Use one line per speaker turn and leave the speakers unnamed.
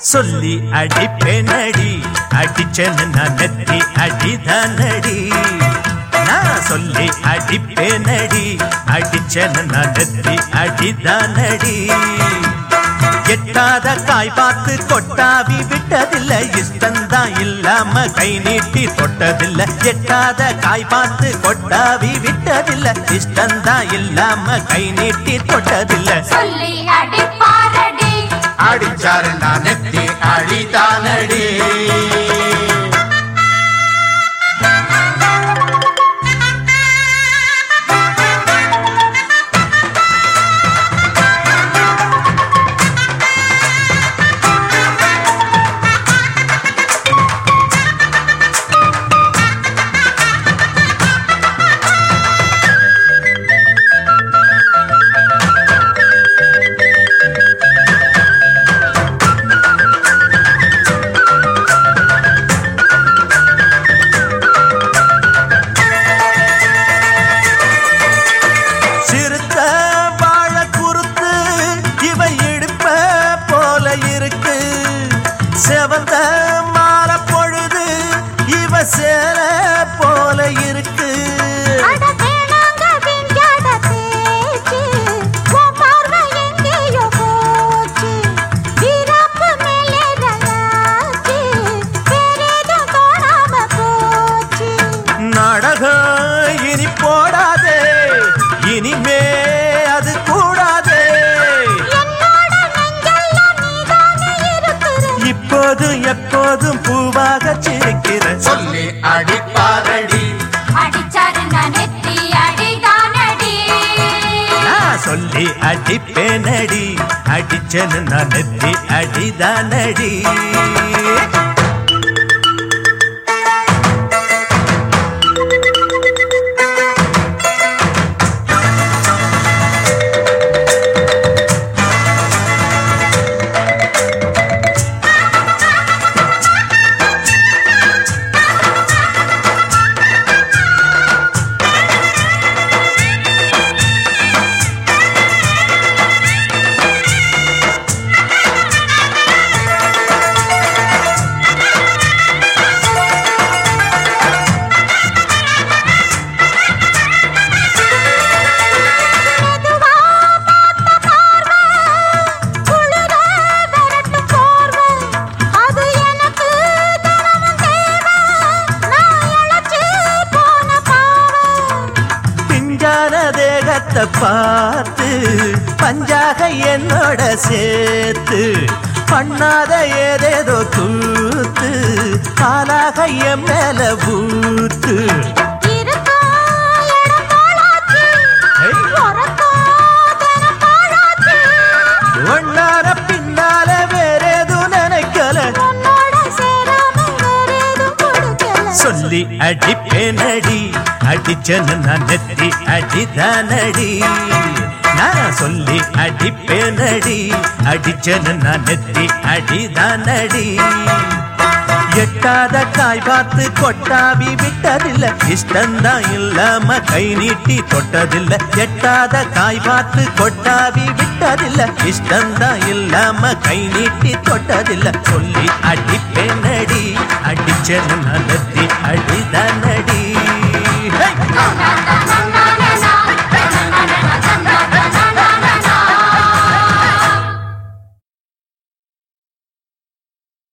சொல்லி அடிப்பேனடி அடிச்சேன்னு நான் நெத்தி அடிதானடி நான் சொல்லி அடிப்பேனடி அடிச்சேன்னு நான் நெத்தி அடிதானடி எட்டாத காய் பார்த்து கொட்டாவி விட்டதில்ல இஷ்டந்தான் இல்லாம கை நீட்டி தொட்டதில்ல எட்டாத காய் பார்த்து கொட்டாவி விட்டதில்ல இஷ்டந்தான் இல்லாம கை நீட்டி தொட்டதில்ல
சொல்லி அடிப்பாரடி
அடிச்சாரு நான் நெத்தி அழிதானடி
சிறுத்த வாழ குறுத்து இவ இடுப்ப போல இருக்கு செவந்த மாற பொழுது இவ சேர போல இருக்கு
அட வேணாங்க விஞ்ஞான பேச்சு உன் பார்வை எங்கேயோ போச்சு வீராப்பு மேலே ரயாச்சு வேறேதும் தோணாம போச்சு
நாடகம் இனி போடாதே இனிமே அது கூடாதே
என்னோட நெஞ்செல்லாம் நீதானே இருக்கிற
இப்போதும் எப்போதும் பூவாக சிரிக்கிற
சொல்லி அடிப்பாரடி
அடிச்சாரு நான் நெத்தி அடிதானடி
நான் சொல்லி அடிப்பேனடி அடிச்சேன்னு நான் நெத்தி அடிதானடி
மெதுவா பார்த்த பார்வை, குளிர விரட்டும் போர்வை. அது எனக்கு தினமும் தேவை. நான் இளைச்சு போன பாவை.
பிஞ்சான தேகத்தை பார்த்து பஞ்சாக என்னோட சேர்த்து பண்ணாத ஏதேதோ கூத்து காலாக என் மேல பூத்து
இருக்கும் இடம் போலாச்சு.
ஐ!
உறக்கம் தினம் பாழாச்சு.
ஒன்னார பின்னால வேறேதும் நினைக்கல
உன்னோட சேராம வேறேதும் கொடுக்கல.
சொல்லி அடிப்பேனடி அடிச்சனு நான் நெத்தி அடிதானடி நான் சொல்லி அடிப்பேனடி அடிச்சனு நான் நெத்தி அடிதானடி எட்டாத காய் பார்த்து கொட்டாவி விட்டதில்ல இஷ்டந்தான் இல்லாம கை நீட்டி தொட்டதில்ல எட்டாத காய் பார்த்து கொட்டாவி விட்டதில்ல இஷ்டந்தான் இல்லாம கை நீட்டி தொட்டதில்ல சொல்லி அடிப்பேனடி அடிச்சனு நான் நெத்தி அடிதானடி